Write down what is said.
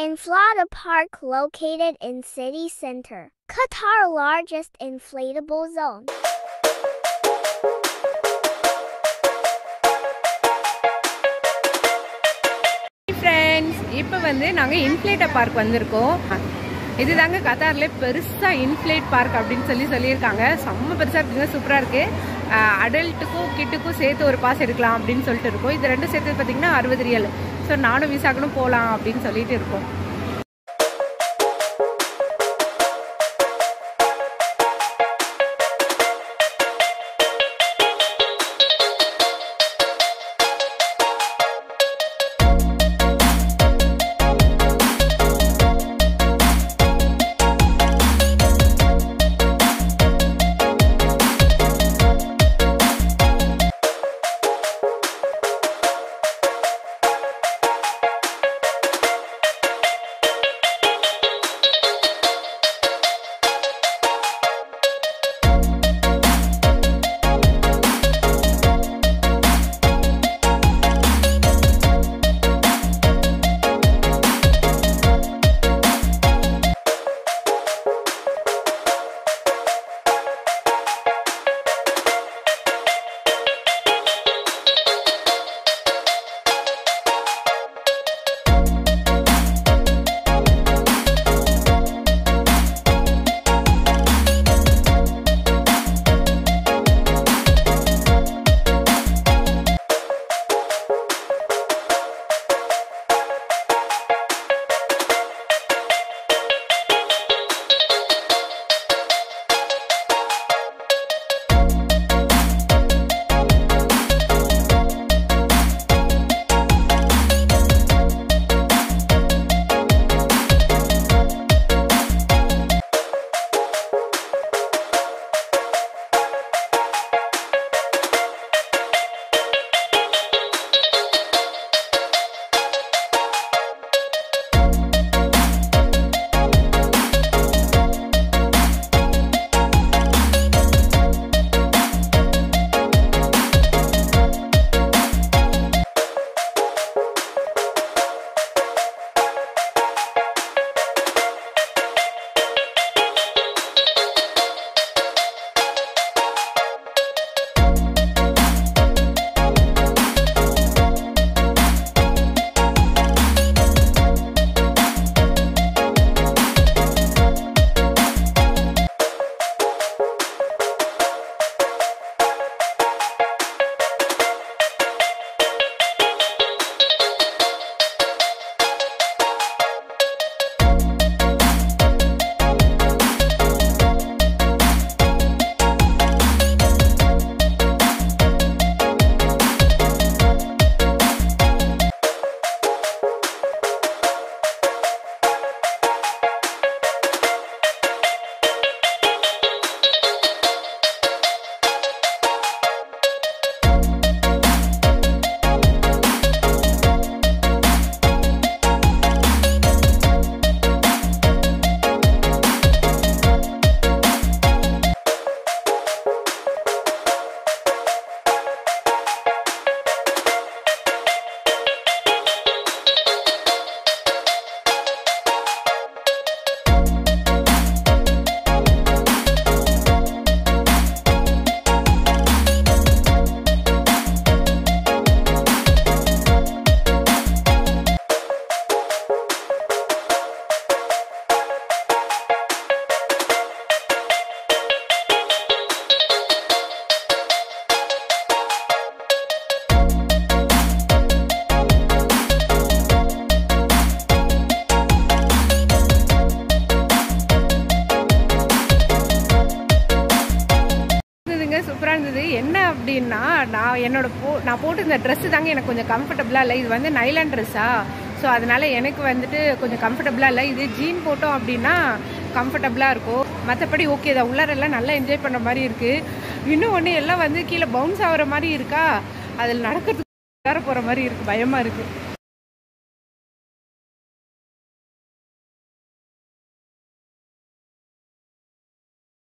Inflata Park located in city center. Qatar largest inflatable zone. Friends இப்போ வந்து நாங்கள் inflator park வந்திருக்கோம் இதுதாங்க கத்தார்ல பெருசாக இன்ஃப்ளேட் பார்க் அப்படின்னு சொல்லி சொல்லியிருக்காங்க செம்ம பெருசாக இருக்குங்க சூப்பராக இருக்குது அடல்ட்டுக்கும் கிட்டுக்கும் சேர்த்து ஒரு பாஸ் எடுக்கலாம் அப்படின்னு சொல்லிட்டு இருக்கோம் இது ரெண்டும் சேர்த்து பார்த்தீங்கன்னா அறுபது ரியல் ஸோ நானும் விசாக்கணும் போகலாம் அப்படின்னு சொல்லிட்டு இருக்கோம் இருந்ததுங்க சூப்பராக இருந்தது என்ன அப்படின்னா நான் என்னோட போ நான் போட்டிருந்த ட்ரெஸ்ஸு தாங்க எனக்கு கொஞ்சம் கம்ஃபர்டபுளாக இல்லை இது வந்து நைலான் ட்ரெஸ்ஸா ஸோ அதனால எனக்கு வந்துட்டு கொஞ்சம் கம்ஃபர்டபுளாக இல்லை இது ஜீன் போட்டோம் அப்படின்னா கம்ஃபர்டபுளாக இருக்கும் மற்றபடி ஓகே தான் உள்ளாரெல்லாம் நல்லா என்ஜாய் பண்ண மாதிரி இருக்குது இன்னும் ஒன்று எல்லாம் வந்து கீழே பவுன்ஸ் ஆகிற மாதிரி இருக்கா அதில் நடக்கிறதுக்கு வேற போகிற மாதிரி இருக்குது பயமாக இருக்குது